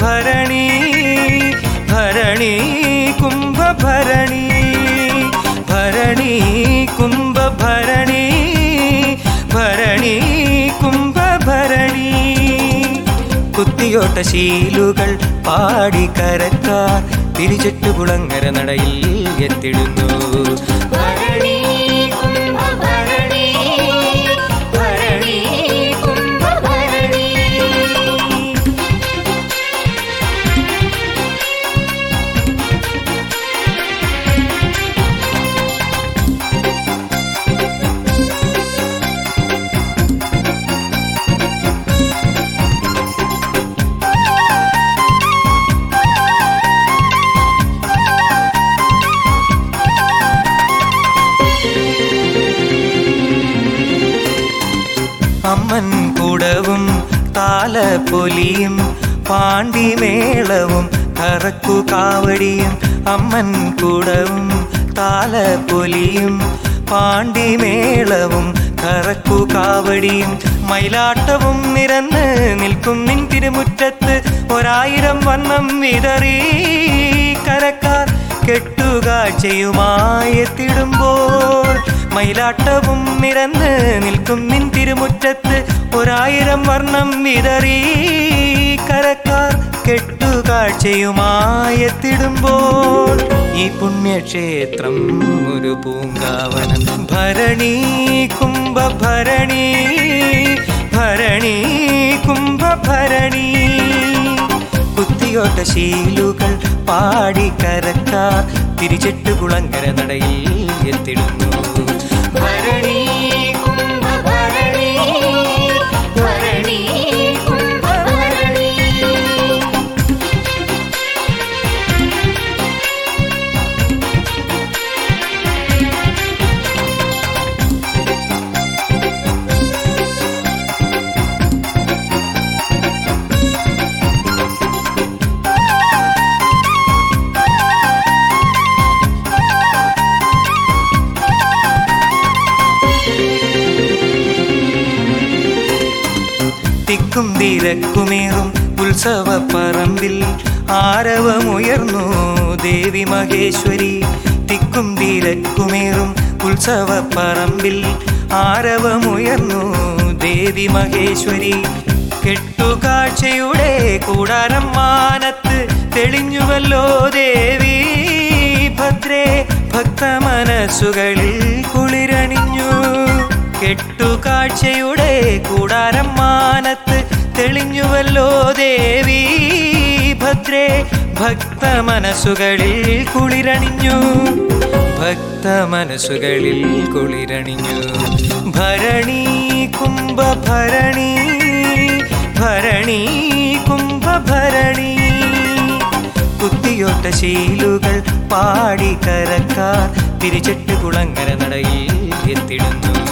കുംഭഭരണി ഭരണി കുംഭഭരണി ഭരണി കുംഭഭരണി ഭരണി കുംഭഭരണി കുത്തിയോട്ട ശീലുകൾ പാടി കരക്കാർ തിരിച്ചിട്ട് കുളങ്ങര നടയിൽ എത്തിടുന്നു ഭരണി കുംഭഭരണി ഭരണി കുംഭഭരണി അമ്മൻ കുടവും താലപ്പൊലിയും പാണ്ടിമേളവും കറക്കു കാവടിയും അമ്മൻ കുടവും താലപ്പൊലിയും പാണ്ടിമേളവും കറക്കു കാവടിയും മയിലാട്ടവും നിരന്ന് നിൽക്കും നിൻ തിരുമുറ്റത്ത് ഒരായിരം വണ്ണം വിതറി കരക്കാർ കെട്ടുകാഴ്ചയുമായി എത്തിടുമ്പോൾ മയിലാട്ടവും നിരന്ന് നിൽക്കും നിൻ തിരുമുറ്റത്ത് ഒരായിരം വർണ്ണം വിതറി കരക്കാർ കെട്ടുകാഴ്ചയുമായി എത്തിടുമ്പോൾ ഈ പുണ്യക്ഷേത്രം ഒരു പൂങ്കാവനം ഭരണി കുംഭഭരണി ഭരണി കുംഭഭരണി കുത്തിയോട്ട ശീലുകൾ പാടി കരക്കാർ തിരിച്ചിട്ട് കുളങ്കര നടയിൽ എത്തിടുന്നു ഭരണി കുംഭഭരണി ഭരണി കുംഭഭരണി തിക്കും തിരക്കുമേറും ഉത്സവ പറമ്പിൽ ആരവമുയർന്നു ദേവി മഹേശ്വരി തിക്കും തിരക്കുമേറും ഉത്സവ പറമ്പിൽ ആരവമുയർന്നു ദേവി മഹേശ്വരി കെട്ടുകാഴ്ചയുടെ കൂടാരം മാനത്ത് തെളിഞ്ഞുവല്ലോ ദേവി ഭദ്രേ ഭക്തമനസ്സുകളിൽ കുളിരണിഞ്ഞു കെട്ടുകാഴ്ചയുടെ കൂടാരം മാനത്ത് തെളിഞ്ഞുവല്ലോ ദേവി ഭദ്രേ ഭക്തമനസ്സുകളിൽ കുളിരണിഞ്ഞു ഭക്തമനസ്സുകളിൽ കുളിരണിഞ്ഞു ഭരണി കുംഭഭരണി ഭരണി കുംഭഭരണി കുത്തിയൊട്ട ശീലുകൾ പാടി കരക്കാർ തിരിച്ചിട്ട് കുളങ്ങര നടയിൽ എത്തിടുന്നു